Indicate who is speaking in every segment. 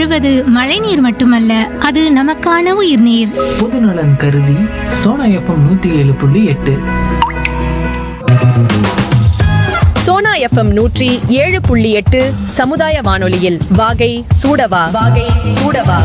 Speaker 1: பெறுவது மழைநீர் மட்டுமல்ல அது நமக்கான உயிர்நீர்
Speaker 2: பொதுநலன் கருதி சோனா எஃப்எம் நூத்தி ஏழு புள்ளி எட்டு
Speaker 3: சோனா எஃப்எம் நூற்றி ஏழு புள்ளி எட்டு சமுதாய வானொலியில் வாகை சூடவா வாகை சூடவா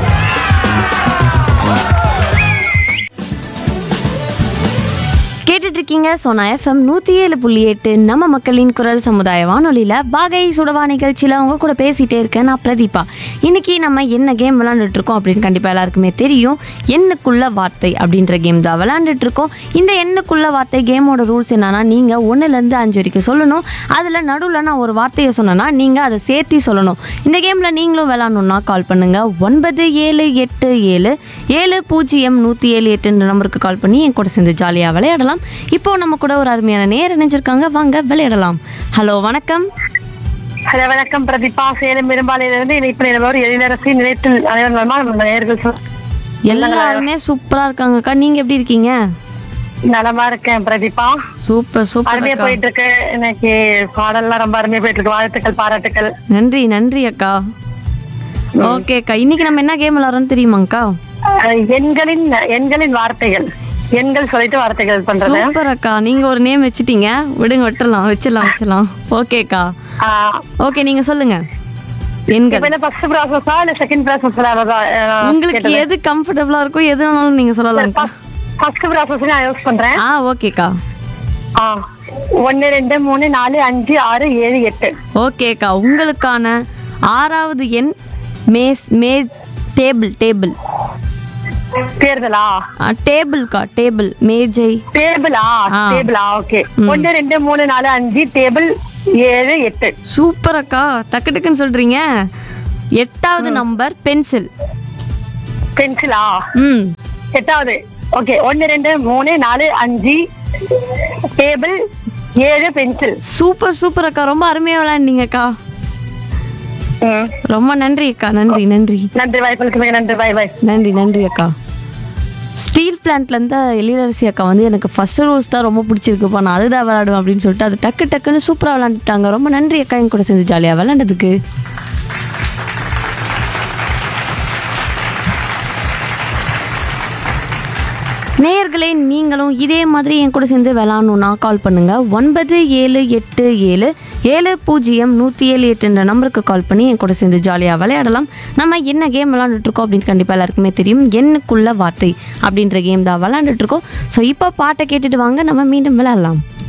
Speaker 4: கேட்டுட்டு இருக்கீங்க சோனா எஃப்எம் நூற்றி ஏழு புள்ளி எட்டு நம்ம மக்களின் குரல் சமுதாய வானொலியில் பாகை சுடவா நிகழ்ச்சியில் அவங்க கூட பேசிகிட்டே இருக்கேன் நான் பிரதீபா இன்னைக்கு நம்ம என்ன கேம் விளாண்டுட்டு இருக்கோம் அப்படின்னு கண்டிப்பாக எல்லாருக்குமே தெரியும் எண்ணுக்குள்ள வார்த்தை அப்படின்ற கேம் தான் விளாண்டுட்டு இருக்கோம் இந்த எண்ணுக்குள்ள வார்த்தை கேமோட ரூல்ஸ் என்னன்னா நீங்கள் ஒன்றுலேருந்து அஞ்சு வரைக்கும் சொல்லணும் அதில் நடுவில் நான் ஒரு வார்த்தையை சொன்னேன்னா நீங்கள் அதை சேர்த்தி சொல்லணும் இந்த கேமில் நீங்களும் விளாட்ணுன்னா கால் பண்ணுங்கள் ஒன்பது ஏழு எட்டு ஏழு ஏழு பூஜ்ஜியம் நூற்றி ஏழு எட்டுன்ற நம்பருக்கு கால் பண்ணி என் கூட சேர்ந்து ஜாலியாக விளையாடலாம் இப்போ நம்ம கூட ஒரு அருமையான நேர் இணைஞ்சிருக்காங்க வாங்க விளையாடலாம் ஹலோ வணக்கம்
Speaker 5: ஹலோ வணக்கம் பிரதீபா சேலம் பெரும்பாலையிலிருந்து இணைப்பு நிலவர் எழிலரசி நிலையத்தில் அனைவரும் நலமா? நம்ம நேயர்கள் சொல்-
Speaker 4: எல்லாருமே சூப்பரா இருக்காங்கக்கா நீங்க எப்படி இருக்கீங்க
Speaker 5: நலமா இருக்கேன் பிரதீபா
Speaker 4: சூப்பர் சூப்பர்
Speaker 5: அருமையா
Speaker 4: அக்கா
Speaker 5: போயிட்டு இருக்கு இன்னைக்கு பாடல்லாம் ரொம்ப அருமையா போயிட்டு இருக்கு வாழ்த்துக்கள் பாராட்டுக்கள்
Speaker 4: நன்றி நன்றி அக்கா ஓகே அக்கா இன்னைக்கு நம்ம என்ன கேம் விளாட்றோம்னு தெரியுமாங்க்கா
Speaker 5: அஹ், எண்களின் எண்களின் வார்த்தைகள் எண்கள் சொல்லிட்டு வார்த்தைகள் பண்றது
Speaker 4: சூப்பர் அக்கா நீங்க ஒரு நேம் வச்சிட்டீங்க விடுங்க விட்டுறலாம் வச்சிடலாம் வச்சிடலாம் ஓகேக்கா
Speaker 5: ஆஹ்,
Speaker 4: ஓகே நீங்க சொல்லுங்க எண்கள்
Speaker 5: இப்ப என்ன ஃபர்ஸ்ட் ப்ராசஸா இல்ல செகண்ட் ப்ராசஸ்
Speaker 4: உங்களுக்கு எது கம்ஃபர்டபுளா இருக்கோ எது வேணாலும் நீங்க சொல்லலாம்க்கா
Speaker 5: ஃபர்ஸ்ட் ப்ராசஸ் நான் யூஸ் பண்றேன்
Speaker 4: ஆ ஓகேக்கா
Speaker 5: ஆஹ், ஒன்னு ரெண்டு மூணு நாலு அஞ்சு ஆறு ஏழு எட்டு
Speaker 4: ஓகேக்கா உங்களுக்கான ஆறாவது எண் மேஸ் மே டேபிள் டேபிள்
Speaker 5: தேர்தலா
Speaker 4: டேபிள்க்கா டேபிள் மேஜை
Speaker 5: டேபிளா
Speaker 4: ஆ.
Speaker 5: டேபிளா ஓகே ஒன்னு ரெண்டு மூணு நாலு அஞ்சு டேபிள் ஏழு எட்டு
Speaker 4: சூப்பர் அக்கா டக்கு டக்குன்னு சொல்றீங்க எட்டாவது நம்பர் பென்சில்
Speaker 5: பென்சிலா
Speaker 4: ம்
Speaker 5: எட்டாவது ஓகே ஒன்னு ரெண்டு மூணு நாலு அஞ்சு டேபிள் ஏழு பென்சில்
Speaker 4: சூப்பர் சூப்பர் அக்கா ரொம்ப அருமையா விளையாண்டீங்கக்கா
Speaker 5: ம்.
Speaker 4: ரொம்ப நன்றி அக்கா நன்றி நன்றி
Speaker 5: நன்றி வாய்ப்புகளுக்கு மிக நன்றி பாய் பாய்
Speaker 4: நன்றி நன்றி அக்கா ஸ்டீல் பிளான்ட்ல இருந்த எழிலரசி அக்கா வந்து எனக்கு ஃபர்ஸ்ட் ரூல்ஸ் தான் ரொம்ப பிடிச்சிருக்குப்பா நான் அதுதான் விளையாடுவேன் அப்படின்னு சொல்லிட்டு அது டக்கு டக்குன்னு சூப்பராக விளையாண்டுட்டாங்க ரொம்ப நன்றி அக்கா என் கூட சேர்ந்து ஜாலியாக விளையாண்டதுக்கு நேயர்களே நீங்களும் இதே மாதிரி என் கூட சேர்ந்து விளாட்ணுன்னா கால் பண்ணுங்க ஒன்பது ஏழு எட்டு ஏழு ஏழு பூஜ்ஜியம் நூற்றி ஏழு எட்டுன்ற நம்பருக்கு கால் பண்ணி என் கூட சேர்ந்து ஜாலியாக விளையாடலாம் நம்ம என்ன கேம் விளாண்டுட்டு இருக்கோம் அப்படின்னு கண்டிப்பாக எல்லாருக்குமே தெரியும் எண்ணுக்குள்ள வார்த்தை அப்படின்ற கேம் தான் விளாண்டுட்டு இருக்கோம் ஸோ இப்போ பாட்டை கேட்டுட்டு வாங்க நம்ம மீண்டும் விளையாடலாம்